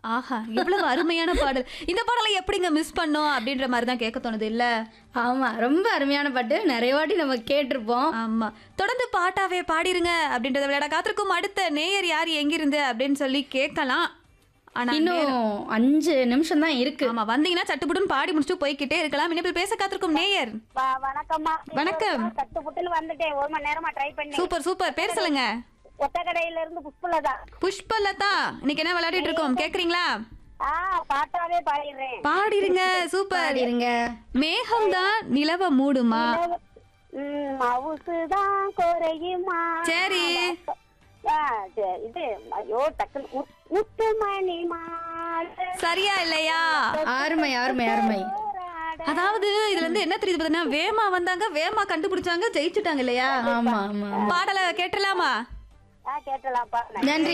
ஆஹா எவ்வளவு அருமையான பாடல் இந்த பாடலை எப்படிங்க மிஸ் பண்ணோம் அப்படின்ற மாதிரி தான் கேட்க தோணுது இல்ல ஆமா ரொம்ப அருமையான பாட்டு நிறைய வாட்டி நம்ம கேட்டிருப்போம் ஆமா தொடர்ந்து பாட்டாவே பாடிருங்க அப்படின்றத விளையாட காத்திருக்கும் அடுத்த நேயர் யார் எங்கிருந்து அப்படின்னு சொல்லி கேட்கலாம் ஆனா இன்னும் அஞ்சு நிமிஷம் தான் இருக்கு ஆமா வந்தீங்கன்னா சட்டுப்புட்டுன்னு பாடி முடிச்சுட்டு போய்க்கிட்டே இருக்கலாம் இனிமேல் பேச காத்திருக்கும் நேயர் வ- வணக்கம்மா வணக்கம். கட்டு புட்டுன்னு வந்துட்டேன் ஒரு மணி நேரமா ட்ரை பண்ணி சூப்பர் சூப்பர் பேர் சொல்லுங்க ஒத்த கடையில இருந்து புஷ்பலதா புஷ்பலதா இன்னைக்கு என்ன விளையாடிட்டு இருக்கோம் கேக்குறீங்களா ஆ பாட்டாவே பாடிடுறேன் பாடிருங்க சூப்பர் இருங்க மேகம் தான் நிலவ மூடுமா ம், மவுசுதான் குறையுமா சரி ஆ, சரி, இது ஐயோ டக்குனு முத்- முத்துமணி மாலை சரியா இல்லையா அருமை அருமை அருமை போராட. அதாவது இதுல இருந்து என்ன தெரியுது பாத்தீங்கன்னா வேமா வந்தாங்க வேமா கண்டுபிடிச்சாங்க ஜெயிச்சுட்டாங்க இல்லையா ஆமா ஆமா பாடலை கேட்டலாமா ஆ கேட்டலாம்ப்பா நன்றி